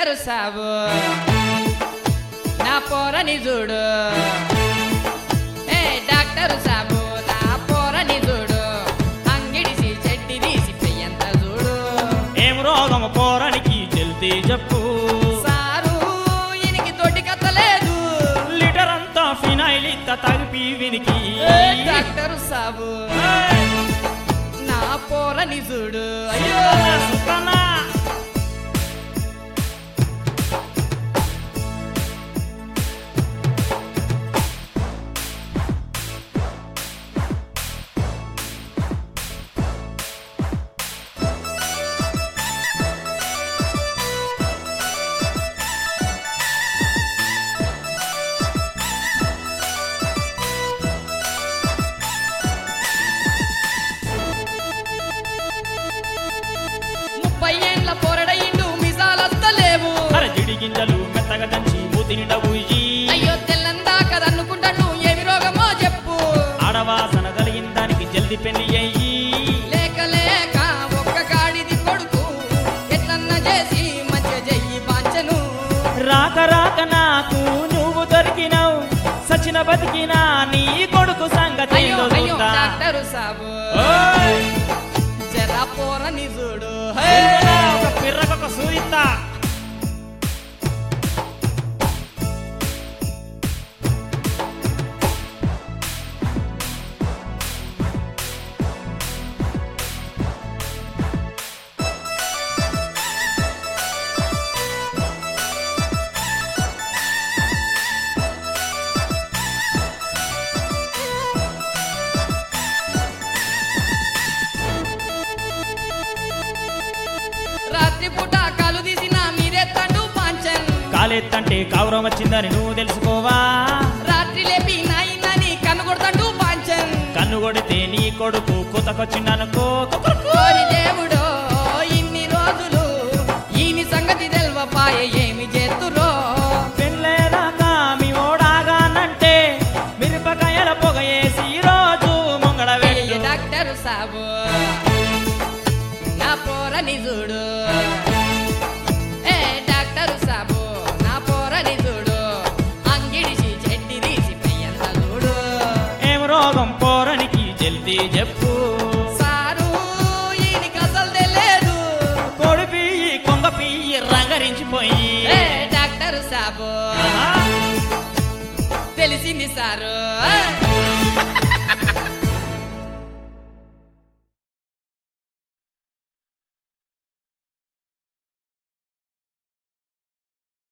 Doctor సాబు నా పోరని చూడు ఏ doctor సాబు నా పోరని చూడు అంగిడిసి చెడ్డి తీసి పెయ్యంత చూడు ఏం రోగం పోరానికి జల్దీ చెప్పు సారు ఈయనకి తోటి కత్తలేదు లీటర్ అంతా ఫినాయిల్ ఇత్త తగిపి వినికి ఏ డాక్టర్ సాబు నా పోరని చూడు అయ్యో సుత్తన్నా ముప్పై ఏండ్ల పోరడయిండు మిసాలస్తలేవు అర జిడి గింజలు మెత్తగా దంచి మూతి నిండా ఊయి అయ్యో తెల్లందా కదనుకుంటాను ఏమి రోగమో చెప్పు ఆడవాసన కలిగిన దానికి జల్ది పెళ్లి అయ్యి లేక లేక ఒక్క గాడిది కొడుకు ఎట్లన్నా చేసి మంచి చెయ్యి పాంచను రాక రాక నాకు నువ్వు దొరికినావు సచిన బతికినా నీ కొడుకు సంగతి అయ్యో ఏందో అయ్యో చూస్తా. డాక్టరు సాబు ఓయ్! జరా పోరని చూడు ఏంటన్నా ఒక పిర్రకొక సూయిత్తా రాత్రి పూట కాలు తీసిన మీరే తండు పాంచన్ కాలెత్తంటే కావురం వచ్చిందని నువ్వు తెలుసుకోవా రాత్రి లేపి నాయనని కన్ను కొడతాడు పాంచన్ కన్ను కొడితే నీ కొడుకు కుతకొచ్చిండనుకో ఓరి దేవుడో ఇన్ని రోజులు ఈని సంగతి తెల్వపాయ ఏమి చేతురో పెళ్ళేదాకా మీ ఓడాగానంటే మిరపకాయల పొగ వేసి రోజు ముంగడ అయ్యయ్య వెళ్ళు డాక్టర్ సాబు నా పోరని చూడు ఏ డాక్టర్ సాబు నా పోరని చూడు అంగిడిసి చెడ్డి తీసి పెయ్యంత చూడు ఏం రోగం పోరనికి జల్దీ చెప్పు సారు ఈయనకి అసలు తెలియదు కోడి పియ్యి కొంగ పియ్యి రంగరించిపోయి ఏ డాక్టర్ సాబు ఆహా. తెలిసింది సారు